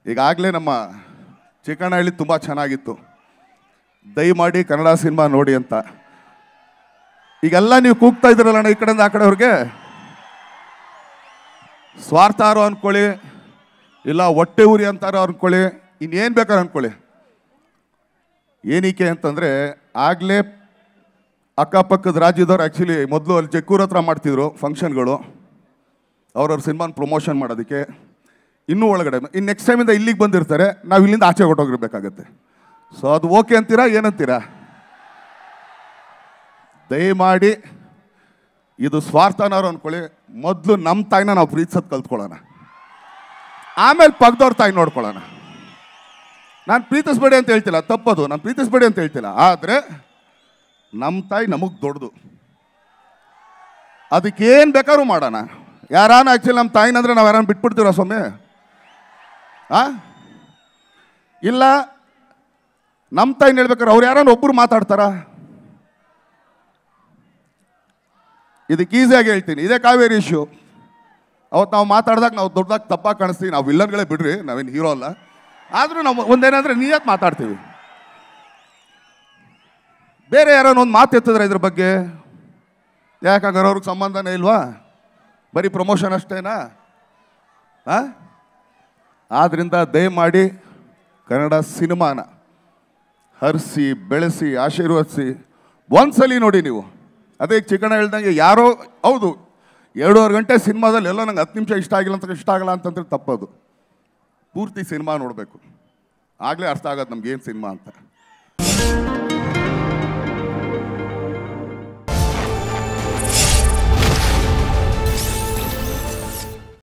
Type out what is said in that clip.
ಈಗಾಗಲೇ ನಮ್ಮ ಚಿಕ್ಕನಹಳ್ಳಿ ತುಂಬ ಚೆನ್ನಾಗಿತ್ತು ದಯಮಾಡಿ ಕನ್ನಡ ಸಿನಿಮಾ ನೋಡಿ ಅಂತ ಈಗೆಲ್ಲ ನೀವು ಕೂಗ್ತಾ ಇದ್ದೀರಲ್ಲ ಈ ಕಡೆಯಿಂದ ಆ ಕಡೆಯವ್ರಿಗೆ ಸ್ವಾರ್ಥಾರೋ ಅನ್ಕೊಳ್ಳಿ ಇಲ್ಲ ಹೊಟ್ಟೆ ಉರಿ ಅಂತಾರೋ ಅನ್ಕೊಳ್ಳಿ ಇನ್ನೇನು ಬೇಕಾದ್ರೆ ಅನ್ಕೊಳ್ಳಿ ಏನಕ್ಕೆ ಅಂತಂದರೆ ಆಗಲೇ ಅಕ್ಕಪಕ್ಕದ ರಾಜ್ಯದವ್ರು ಆ್ಯಕ್ಚುಲಿ ಮೊದಲು ಅಲ್ಲಿ ಜಕ್ಕೂರ್ ಹತ್ರ ಮಾಡ್ತಿದ್ರು ಫಂಕ್ಷನ್ಗಳು ಅವ್ರವ್ರ ಸಿನಿಮಾನ ಪ್ರಮೋಷನ್ ಮಾಡೋದಕ್ಕೆ ಇನ್ನೂ ಒಳಗಡೆ ಇನ್ನು ನೆಕ್ಸ್ಟ್ ಟೈಮಿಂದ ಇಲ್ಲಿಗೆ ಬಂದಿರ್ತಾರೆ ನಾವು ಇಲ್ಲಿಂದ ಆಚೆ ಹೊಟ್ಟೋಗಿರ್ಬೇಕಾಗತ್ತೆ ಸೊ ಅದು ಓಕೆ ಅಂತೀರಾ ಏನಂತೀರಾ ದಯಮಾಡಿ ಇದು ಸ್ವಾರ್ಥನಾರು ಅಂದ್ಕೊಳ್ಳಿ ಮೊದಲು ನಮ್ಮ ತಾಯಿನ ನಾವು ಪ್ರೀತಿಸೋದು ಕಲ್ತ್ಕೊಳ್ಳೋಣ ಆಮೇಲೆ ಪಕ್ಕದವ್ರ ತಾಯಿ ನೋಡ್ಕೊಳ್ಳೋಣ ನಾನು ಪ್ರೀತಿಸ್ಬೇಡಿ ಅಂತ ಹೇಳ್ತಿಲ್ಲ ತಪ್ಪದು ನಾನು ಪ್ರೀತಿಸ್ಬೇಡಿ ಅಂತ ಹೇಳ್ತಿಲ್ಲ ಆದರೆ ನಮ್ಮ ತಾಯಿ ನಮಗೆ ದೊಡ್ಡದು ಅದಕ್ಕೇನು ಬೇಕಾದ್ರೂ ಮಾಡೋಣ ಯಾರಾನ ಆ್ಯಕ್ಚುಲಿ ನಮ್ಮ ತಾಯಿನಂದ್ರೆ ನಾವು ಯಾರನ್ನ ಬಿಟ್ಬಿಡ್ತೀರ ಸ್ವಾಮಿ ಆ ಇಲ್ಲ ನಮ್ಮ ತಾಯಿನ ಹೇಳ್ಬೇಕಾದ್ರೆ ಅವ್ರು ಯಾರನ್ನ ಒಬ್ಬರು ಮಾತಾಡ್ತಾರ ಇದಕ್ಕೆ ಈಸಿಯಾಗಿ ಹೇಳ್ತೀನಿ ಇದೇ ಕಾವೇರಿ ಇಶ್ಯೂ ಅವತ್ತು ನಾವು ಮಾತಾಡಿದಾಗ ನಾವು ದೊಡ್ಡದಾಗಿ ತಪ್ಪಾಗಿ ಕಾಣಿಸ್ತೀವಿ ನಾವು ವಿಲ್ಲನ್ಗಳೇ ಬಿಡ್ರಿ ನಾವೇನು ಹೀರೋ ಅಲ್ಲ ಆದರೂ ನಾವು ಒಂದೇನಂದ್ರೆ ನಿಯತ್ ಮಾತಾಡ್ತೀವಿ ಬೇರೆ ಯಾರನ್ನ ಒಂದು ಮಾತು ಎತ್ತಿದ್ರೆ ಇದ್ರ ಬಗ್ಗೆ ಯಾಕಾಗಾರೆ ಅವ್ರಿಗೆ ಸಂಬಂಧನೇ ಇಲ್ವಾ ಬರೀ ಪ್ರಮೋಷನ್ ಅಷ್ಟೇನಾ ಆ ಆದ್ದರಿಂದ ದಯಮಾಡಿ ಕನ್ನಡ ಸಿನಿಮಾನ ಹರಿಸಿ ಬೆಳೆಸಿ ಆಶೀರ್ವದಿಸಿ ಒಂದ್ಸಲಿ ನೋಡಿ ನೀವು ಅದೇ ಈಗ ಚಿಕ್ಕಣ್ಣ ಹೇಳ್ದಂಗೆ ಯಾರೋ ಹೌದು ಎರಡೂವರೆ ಗಂಟೆ ಸಿನಿಮಾದಲ್ಲಿ ಎಲ್ಲೋ ನಂಗೆ ಹತ್ತು ನಿಮಿಷ ಇಷ್ಟ ಆಗಿಲ್ಲ ಅಂತ ಇಷ್ಟ ಆಗಲ್ಲ ಅಂತಂದ್ರೆ ತಪ್ಪದು ಪೂರ್ತಿ ಸಿನಿಮಾ ನೋಡಬೇಕು ಆಗಲೇ ಅರ್ಥ ಆಗೋದು ನಮ್ಗೆ ಏನು ಸಿನಿಮಾ ಅಂತ